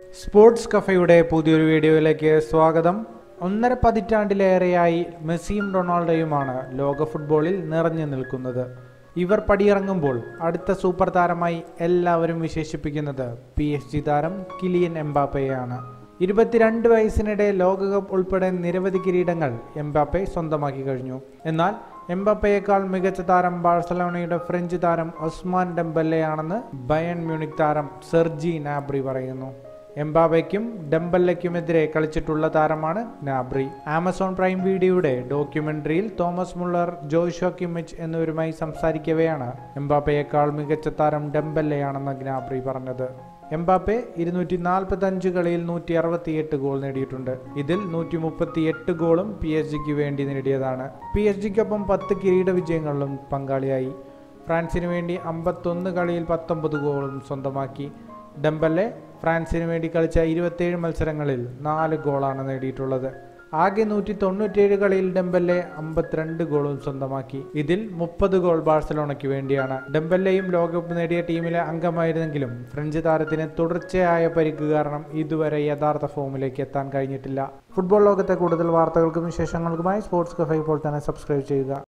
sports കഫയുടെ പുതിയൊരു വീഡിയോയിലേക്ക് സ്വാഗതം ഒന്നര പതിറ്റാണ്ടിലേറെയായി മെസ്സിയും റൊണാൾഡോയുമാണ് ലോക ഫുട്ബോളിൽ നിറഞ്ഞു നിൽക്കുന്നത് ഇവർ പടിയിറങ്ങുമ്പോൾ അടുത്ത സൂപ്പർ താരമായി എല്ലാവരും വിശേഷിപ്പിക്കുന്നത് പി എസ് ജി താരം കിലിയൻ എംബാപ്പയെയാണ് ഇരുപത്തിരണ്ട് വയസ്സിനിടെ ലോകകപ്പ് ഉൾപ്പെടെ നിരവധി കിരീടങ്ങൾ എംബാപ്പെ സ്വന്തമാക്കി കഴിഞ്ഞു എന്നാൽ എംബാപ്പയേക്കാൾ മികച്ച താരം ബാഴ്സലോണയുടെ ഫ്രഞ്ച് താരം ഒസ്മാൻ ഡെമ്പല്ലയാണെന്ന് ബയൺ മ്യൂണിക് താരം സെർജി നാബ്രി പറയുന്നു എംബാബയ്ക്കും ഡെമ്പല്ലയ്ക്കുമെതിരെ കളിച്ചിട്ടുള്ള താരമാണ് നാബ്രി ആമസോൺ പ്രൈം വീഡിയോയുടെ ഡോക്യുമെന്ററിയിൽ തോമസ് മുള്ളർ ജോഷോ കിമിച്ച് എന്നിവരുമായി സംസാരിക്കവെയാണ് എംബാപ്പയേക്കാൾ മികച്ച താരം ഡെമ്പല്ലയാണെന്ന് ഗ്നാബ്രി പറഞ്ഞത് എംബാപ്പെ ഇരുന്നൂറ്റി നാൽപ്പത്തി അഞ്ച് കളിയിൽ നൂറ്റി അറുപത്തിയെട്ട് ഗോൾ നേടിയിട്ടുണ്ട് ഇതിൽ നൂറ്റി മുപ്പത്തി എട്ട് ഗോളും പി എസ് ജിക്ക് വേണ്ടി നേടിയതാണ് പി എസ് ജിക്കൊപ്പം പത്ത് കിരീട വിജയങ്ങളിലും പങ്കാളിയായി ഫ്രാൻസിന് വേണ്ടി അമ്പത്തൊന്ന് കളിയിൽ പത്തൊമ്പത് ഗോളും സ്വന്തമാക്കി ഡെമ്പല്ലെ ഫ്രാൻസിന് വേണ്ടി കളിച്ച ഇരുപത്തേഴ് മത്സരങ്ങളിൽ നാല് ഗോളാണ് നേടിയിട്ടുള്ളത് ആകെ നൂറ്റി തൊണ്ണൂറ്റിയേഴ് കളിയിൽ ഡെമ്പല്ലെ അമ്പത്തിരണ്ട് ഗോളും സ്വന്തമാക്കി ഇതിൽ മുപ്പത് ഗോൾ ബാഴ്സലോണയ്ക്ക് വേണ്ടിയാണ് ഡെമ്പല്ലയും ലോകകപ്പ് നേടിയ ടീമിലെ അംഗമായിരുന്നെങ്കിലും ഫ്രഞ്ച് താരത്തിന് തുടർച്ചയായ പരിക്ക് കാരണം ഇതുവരെ യഥാർത്ഥ ഫോമിലേക്ക് എത്താൻ കഴിഞ്ഞിട്ടില്ല ഫുട്ബോൾ ലോകത്തെ കൂടുതൽ വാർത്തകൾക്കും വിശേഷങ്ങൾക്കുമായി സ്പോർട്സ് കഫേ ഇപ്പോൾ തന്നെ സബ്സ്ക്രൈബ് ചെയ്യുക